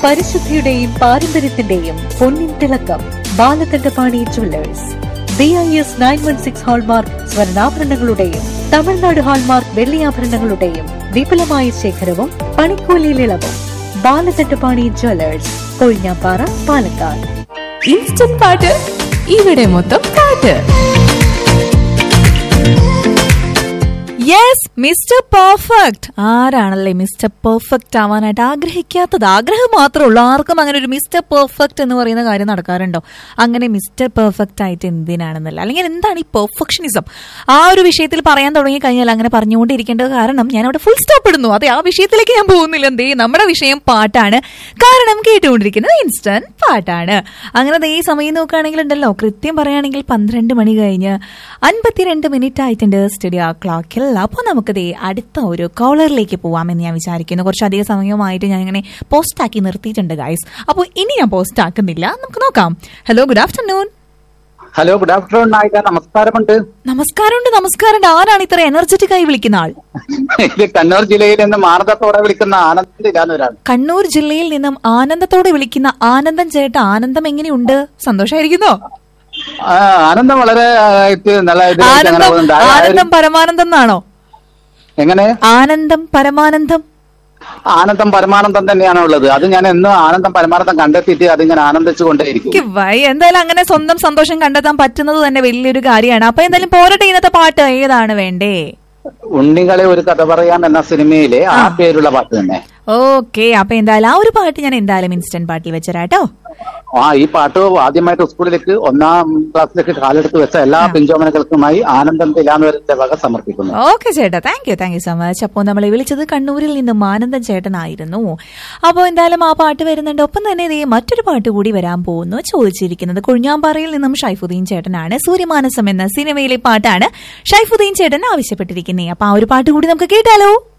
പരിശുദ്ധിയുടെയും പാരമ്പര്യത്തിന്റെയും പൊന്നിൻ തിളക്കം Balakandapani jewellers B I S nine one six hallmark സ്വർണ്ണാഭരണങ്ങളുടെയും തമിഴ്നാട് ഹാൾമാർക്ക് വെള്ളിയാഭരണങ്ങളുടെയും വിപുലമായ ശേഖരവും പണിക്കൂലിയിൽ ഇളവും ബാലകണ്ഠപാണി ജുവല്ലേഴ്സ് കൊഴിഞ്ഞാപ്പാറ പാലക്കാട് ഇൻസ്റ്റന്റ് പാട്ട് ഇവിടെ മൊത്തം പാട്ട് യെസ് മിസ്റ്റർ പെർഫെക്റ്റ് ആരാണല്ലേ മിസ്റ്റർ പെർഫെക്റ്റ് ആവാനായിട്ട് ആഗ്രഹിക്കാത്തത് ആഗ്രഹം മാത്രമേ ഉള്ളൂ ആർക്കും അങ്ങനെ ഒരു മിസ്റ്റർ പെർഫെക്റ്റ് എന്ന് പറയുന്ന കാര്യം നടക്കാറുണ്ടോ അങ്ങനെ മിസ്റ്റർ പെർഫെക്റ്റ് ആയിട്ട് എന്തിനാണെന്നല്ല അല്ലെങ്കിൽ എന്താണ് ഈ പെർഫെക്ഷനിസം ആ ഒരു വിഷയത്തിൽ പറയാൻ തുടങ്ങി കഴിഞ്ഞാൽ അങ്ങനെ പറഞ്ഞുകൊണ്ടിരിക്കേണ്ടത് കാരണം ഞാൻ അവിടെ ഫുൾ സ്റ്റോപ്പ് ഇടുന്നു അതെ ആ വിഷയത്തിലേക്ക് ഞാൻ പോകുന്നില്ല എന്തേ നമ്മുടെ വിഷയം പാട്ടാണ് കാരണം കേട്ടുകൊണ്ടിരിക്കുന്നത് ഇൻസ്റ്റന്റ് പാട്ടാണ് അങ്ങനെ ദേ ഈ സമയം നോക്കുകയാണെങ്കിൽ ഉണ്ടല്ലോ കൃത്യം പറയുകയാണെങ്കിൽ പന്ത്രണ്ട് മണി കഴിഞ്ഞ് അൻപത്തിരണ്ട് മിനിറ്റ് ആയിട്ടുണ്ട് സ്റ്റുഡിയോ ക്ലോക്കിൽ അപ്പോൾ നമുക്ക് ദേ അടുത്ത ഒരു കോളറിലേക്ക് പോവാമെന്ന് ഞാൻ വിചാരിക്കുന്നു കുറച്ചധികം സമയമായിട്ട് ഞാൻ ഇങ്ങനെ പോസ്റ്റ് ആക്കി നിർത്തിയിട്ടുണ്ട് ഗൈസ് അപ്പോൾ ഇനി ഞാൻ പോസ്റ്റ് ആക്കുന്നില്ല നമുക്ക് നോക്കാം hello good afternoon hello good afternoon നായിക നമസ്കാരമുണ്ട് നമസ്കാരമുണ്ട് നമസ്കാരമുണ്ട് ആരാണ് ഇത്ര എനർജറ്റിക് ആയി വിളിക്കുന്ന ആൾ ഇത് കണ്ണൂർ ജില്ലയിൽ നിന്ന് മാനദത്തോടെ വിളിക്കുന്ന ആനന്ദ് ഇല്ലാന്നൊരാൾ കണ്ണൂർ ജില്ലയിൽ നിന്നും ആനന്ദത്തോടെ വിളിക്കുന്ന ആനന്ദം ചേട്ട ആനന്ദം എങ്ങനെയുണ്ട് സന്തോഷമായിരിക്കുന്നോ ആ, ആനന്ദം വളരെ ആയിട്ട് നല്ല ഇതിലായിട്ട് അങ്ങനെ ആനന്ദം പോകുന്നുണ്ട്. ആ, ആനന്ദം പരമാനന്ദം എന്നാണോ എങ്ങനെ ആനന്ദം പരമാനന്ദം ആനന്ദം പരമാനന്ദം തന്നെയാണ് ഉള്ളത് അത് ഞാൻ എന്നും ആനന്ദം പരമാനന്ദം കണ്ടെത്തിയിട്ട് അതിങ്ങനെ ആനന്ദിച്ചു കൊണ്ടേയിരിക്കും എനിക്ക് വൈ എന്തായാലും അങ്ങനെ സ്വന്തം സന്തോഷം കണ്ടെത്താൻ പറ്റുന്നത് തന്നെ വലിയൊരു കാര്യമാണ് അപ്പൊ എന്തായാലും പോരട്ടെ ഇന്നത്തെ പാട്ട് ഏതാണ് വേണ്ടേ ഉണ്ണികളെ ഒരു കഥ പറയാം എന്ന സിനിമയിലെ ആ പേരുള്ള പാട്ട് തന്നെ ഓക്കെ അപ്പൊ എന്തായാലും ആ ഒരു പാട്ട് ഞാൻ എന്തായാലും ഇൻസ്റ്റന്റ് പാട്ടിൽ വെച്ചരാട്ടോ ആ ഈ പാട്ട് ആദ്യമായിട്ട് സ്കൂളിലേക്ക് ഒന്നാം ക്ലാസ്സിലേക്ക് കാലെടുത്ത് വെച്ച എല്ലാ പിഞ്ചോമനകൾക്കുമായി ആനന്ദം തിലാന്നവരുടെ വക സമർപ്പിക്കുന്നു ഓക്കെ ചേട്ടാ thank you thank you so much അപ്പോൾ നമ്മളെ വിളിച്ചത് കണ്ണൂരിൽ നിന്നും ആനന്ദൻ ചേട്ടനായിരുന്നു അപ്പോൾ എന്തായാലും ആ പാട്ട് വരുന്നുണ്ട് ഒപ്പം തന്നെ ഇതേ മറ്റൊരു പാട്ട് കൂടി വരാൻ പോകുന്നു ചോദിച്ചിരിക്കുന്നത് കുഴിഞ്ഞാമ്പാറയിൽ നിന്നും ഷൈഫുദ്ദീൻ ചേട്ടനാണ് സൂര്യമാനസം എന്ന സിനിമയിലെ പാട്ടാണ് ഷൈഫുദ്ദീൻ ചേട്ടൻ ആവശ്യപ്പെട്ടിരിക്കുന്നത് അപ്പൊ ആ ഒരു പാട്ട് കൂടി നമുക്ക് കേട്ടാലോ